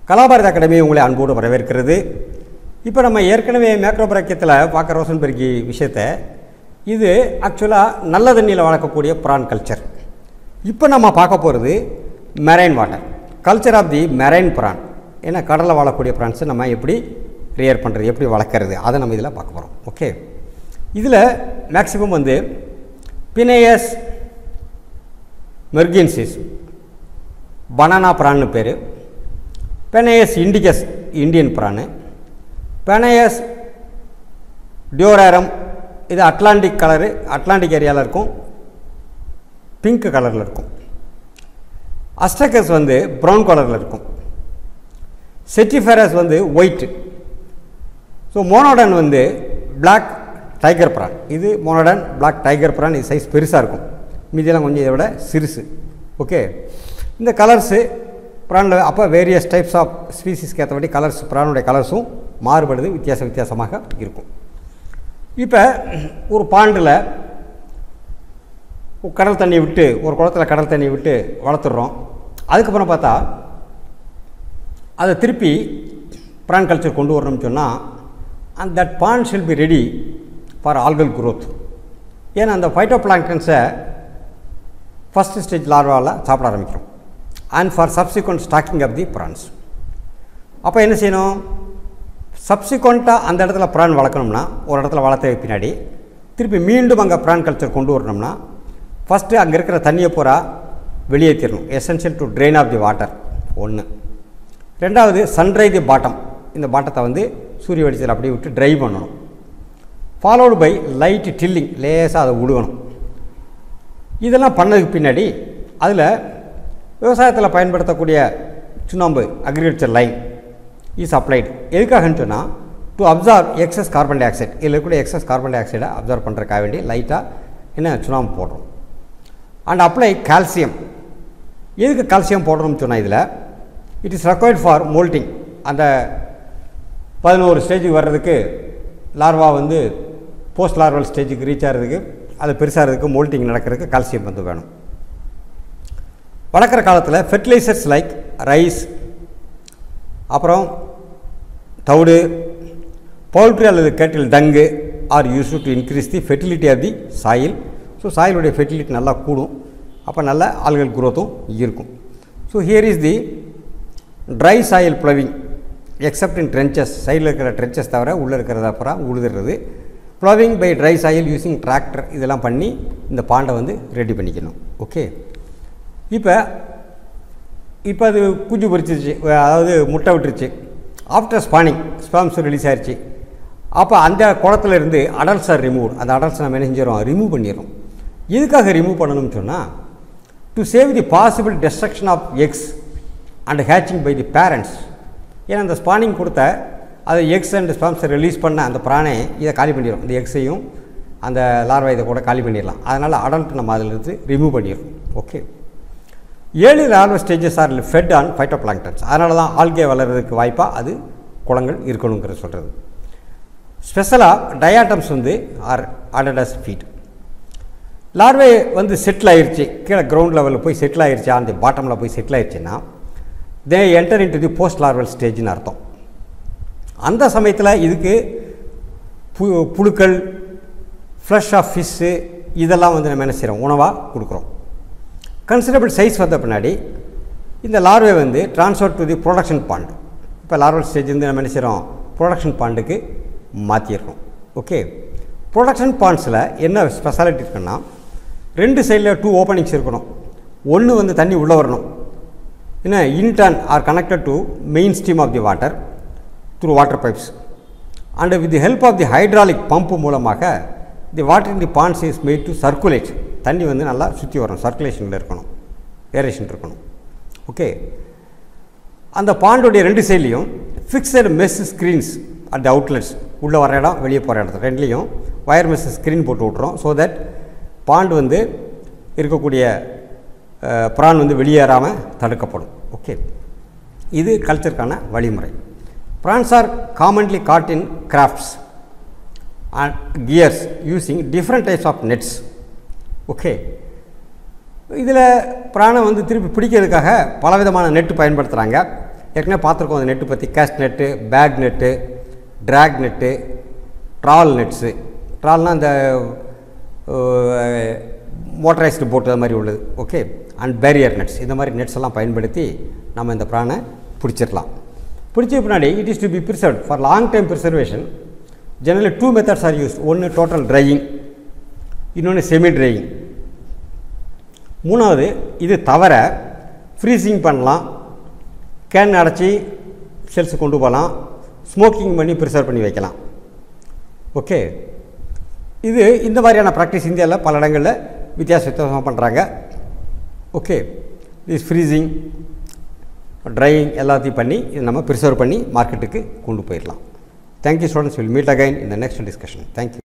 Kalabharathi academy உங்களை அன்போடு வரவேற்கிறது இப்போ நம்ம ஏற்கனவே மேக்ரோ பிரக்கியத்தில் பார்க்குற ரோசன் பெருக்கி விஷயத்தை இது ஆக்சுவலாக நல்ல தண்ணியில் வளர்க்கக்கூடிய ப்ரான் கல்ச்சர் இப்போ நம்ம பார்க்க போகிறது marine water culture of the marine prawn ஏன்னா கடலில் வாழக்கூடிய ப்ரான்ஸை நம்ம எப்படி ரியர் பண்ணுறது எப்படி வளர்க்குறது அதை நம்ம இதில் பார்க்க போகிறோம் ஓகே இதில் மேக்ஸிமம் வந்து பினேயஸ் மெர்கின்சிஸ் பனானா ப்ரான்னு பேர் Penaeus indicus Indian prawn Penaeus duorarum இது அட்லாண்டிக் கலரு அட்லாண்டிக் ஏரியாவில் இருக்கும் பிங்க் கலரில் இருக்கும் அஸ்டக்கஸ் வந்து ப்ரௌன் கலரில் இருக்கும் செட்டிஃபெரஸ் வந்து ஒயிட்டு ஸோ மோனோடன் வந்து பிளாக் டைகர் ப்ரான் இது மோனோடன் பிளாக் டைகர் ப்ரான் இது சைஸ் பெருசாக இருக்கும் மீதியெல்லாம் கொஞ்சம் இதை விட சிறுசு ஓகே இந்த கலர்ஸு ப்ரானில் அப்போ வேரியஸ் டைப்ஸ் ஆஃப் ஸ்பீசிஸ்க்கு ஏற்றபடி கலர்ஸ் ப்ரானுடைய கலர்ஸும் மாறுபடுது வித்தியாச வித்தியாசமாக இருக்கும் இப்போ ஒரு பாண்டில் கடல் தண்ணி விட்டு ஒரு குளத்தில் கடல் தண்ணி விட்டு வளர்த்துடுறோம் அதுக்கப்புறம் பார்த்தா அதை திருப்பி ப்ரான் கல்ச்சர் கொண்டு வரணும்னு சொன்னால் and that pond shall be ready for algal growth ஏன்னா அந்த ஃபைட்டோ பிளாங்டன்ஸை ஃபஸ்ட் ஸ்டேஜ் லார்வாவில் சாப்பிட ஆரம்பிக்கிறோம் and for subsequent stocking of the prawns அப்போ என்ன செய்யணும் சப்சிக்வெண்ட்டாக அந்த இடத்துல ப்ரான் வளர்க்கணும்னா ஒரு இடத்துல வளர்த்த பின்னாடி திருப்பி மீண்டும் அங்கே ப்ரான் கல்ச்சர் கொண்டு வரணும்னா ஃபஸ்ட்டு அங்கே இருக்கிற தண்ணியை பூரா வெளியேற்றிடணும் essential to drain of the water ஒன்று ரெண்டாவது சன்ட்ரை தி பாட்டம் இந்த பாட்டத்தை வந்து சூரிய வெளிச்சத்தில் அப்படியே விட்டு ட்ரை பண்ணணும் ஃபாலோடு பை லைட் டில்லிங் லேசாக அதை விடுகணும் இதெல்லாம் பண்ணதுக்கு பின்னாடி அதில் விவசாயத்தில் பயன்படுத்தக்கூடிய சுண்ணாம்பு அக்ரிகல்ச்சர் லைன் இஸ் அப்ளைடு எதுக்காகன்னு சொன்னால் to absorb excess carbon dioxide இதில் இருக்கக்கூடிய எக்ஸஸ் கார்பன் டை ஆக்சைடை அப்சர்வ் பண்ணுறதுக்காக வேண்டி லைட்டாக என்ன சுண்ணாம்பு போடுறோம் அண்ட் அப்ளை கால்சியம் எதுக்கு கால்சியம் போடுறோம்னு சொன்னால் இதில் it is required for moulting அந்த பதினோரு ஸ்டேஜுக்கு வர்றதுக்கு லார்வா வந்து போஸ்ட் லார்வல் ஸ்டேஜுக்கு ரீச் ஆகிறதுக்கு அது பெருசாகிறதுக்கு மோல்ட்டிங் நடக்கிறதுக்கு கால்சியம் வந்து வேணும் வளர்க்குற காலத்தில் ஃபெர்டிலைசர்ஸ் லைக் ரைஸ் அப்புறம் தவிடு பவுல்ட்ரி அல்லது cattle dung are use to increase the fertility of the soil so சாயிலுடைய ஃபெர்டிலிட்டி நல்லா கூடும் அப்போ நல்ல ஆல்கல் குரோத்தும் இருக்கும் so here is the dry soil ploughing except in trenches சைடில் இருக்கிற ட்ரென்ச்சஸ் தவிர உள்ளே இருக்கிறத அப்புறம் உழுதுறது ploughing by dry soil using tractor இதெல்லாம் பண்ணி இந்த பாண்டை வந்து ரெடி பண்ணிக்கணும் ஓகே இப்போ இப்போ அது குஞ்சு பொரிச்சிருச்சு அதாவது முட்டை விட்டுருச்சு ஆஃப்டர் ஸ்பானிங் ஸ்பாம்ஸ் ரிலீஸ் ஆயிடுச்சு அப்போ அந்த குளத்துல இருந்து அடல்ட்ஸ் ஆர் ரிமூவ் அந்த அடல்ட்ஸ் நம்ம என்ன செஞ்சிடறோம் ரிமூவ் பண்ணிடுறோம் எதுக்காக ரிமூவ் பண்ணணும்னு சொன்னால் to save the possible destruction of eggs and hatching by the parents ஏன்னா அந்த ஸ்பானிங் கொடுத்த அதை எக்ஸ் அண்ட் ஸ்பாம்ஸை ரிலீஸ் பண்ண அந்த பிராணை இதை காலி பண்ணிடும் இந்த எக்ஸையும் அந்த லார்வா இதை கூட காலி பண்ணிடலாம் அதனால் அடல்ட் நம்ம அதிலிருந்து ரிமூவ் பண்ணிடுறோம் ஓகே ஏழு larva stages are fed on phytoplanktons அதனால தான் ஆல்கே வளர்கிறதுக்கு வாய்ப்பாக அது குளங்கள் இருக்கணுங்கிறது சொல்கிறது ஸ்பெஷலாக டயாட்டம்ஸ் வந்து ஆர் ஆடடஸ் ஃபீட் லார்வே வந்து செட்டில் ஆயிடுச்சு கீழே கிரவுண்ட் லெவலில் போய் செட்டில் ஆயிடுச்சு அந்த பாட்டமில் போய் செட்டில் ஆயிடுச்சுன்னா they enter into the post larval ஸ்டேஜ்னு அர்த்தம் அந்த சமயத்தில் இதுக்கு பு புழுக்கள் ஃப்ளஷ் ஆஃப் ஃபிஷ்ஷு இதெல்லாம் வந்து நம்ம என்ன செய்கிறோம் உணவாக கொடுக்குறோம் கன்சிடபிள் சைஸ் வந்த பின்னாடி இந்த லார்வே வந்து transfer to the production pond இப்போ லார்வல் ஸ்டேஜ் வந்து நம்ம என்ன செய்கிறோம் ப்ரொடக்ஷன் பாண்டுக்கு மாற்றிடுறோம் ஓகே ப்ரொடக்ஷன் பாண்ட்ஸில் என்ன ஸ்பெஷாலிட்டி இருக்குன்னா ரெண்டு சைடில் டூ ஓப்பனிங்ஸ் இருக்கணும் ஒன்று வந்து தண்ணி உள்ளே வரணும் என்ன intern are connected to main steam of the water through water pipes and with the help of the hydraulic pump மூலமாக the water in the ponds is made to circulate தண்ணி வந்து நல்லா சுற்றி வரணும் சர்க்குலேஷனில் இருக்கணும் ஏரேஷன் இருக்கணும் ஓகே அந்த பாண்டோடைய ரெண்டு சைட்லேயும் fixed mesh screens at the outlets உள்ளே வர இடம் வெளியே போகிற இடத்துல ரெண்டுலேயும் வயர் மெஸ் ஸ்க்ரீன் போட்டு விட்றோம் ஸோ தட் பாண்டு வந்து இருக்கக்கூடிய ப்ரான் வந்து வெளியேறாமல் தடுக்கப்படும் ஓகே இது கல்ச்சருக்கான வழிமுறை prawns are commonly caught in crafts and gears using different types of nets okay இதில் பிராணை வந்து திருப்பி பிடிக்கிறதுக்காக பலவிதமான நெட்டு பயன்படுத்துகிறாங்க ஏற்கனவே பார்த்துருக்கோம் அந்த நெட்டு பற்றி cast net bag net drag net trawl nets ட்ரால்னால் அந்த மோட்டரைஸ்டு போட்டு அது மாதிரி உள்ளது ஓகே அண்ட் பேரியர் நெட்ஸ் இந்த மாதிரி நெட்ஸ் எல்லாம் பயன்படுத்தி நம்ம இந்த ப்ரானை பிடிச்சிடலாம் பிடிச்ச பின்னாடி it is to be preserve for long time preservation generally two methods are use ஒன்று டோட்டல் ட்ரையிங் இன்னொன்று செமி ட்ரையிங் மூணாவது இது தவிர ஃப்ரீசிங் பண்ணலாம் கேன் அடைச்சி செல்ஸ் கொண்டு போகலாம் ஸ்மோக்கிங் பண்ணி ப்ரிசர்வ் பண்ணி வைக்கலாம் ஓகே இது இந்த மாதிரியான ப்ராக்டிஸ் இந்தியாவில் பல இடங்களில் வித்தியாச வித்தியாசமாக பண்ணுறாங்க ஓகே இஸ் ஃப்ரீசிங் ட்ரையிங் எல்லாத்தையும் பண்ணி இது நம்ம ப்ரிசர்வ் பண்ணி மார்க்கெட்டுக்கு கொண்டு போயிடலாம் thank you students will meet again இந்த நெக்ஸ்ட் டிஸ்கஷன் தேங்க்யூ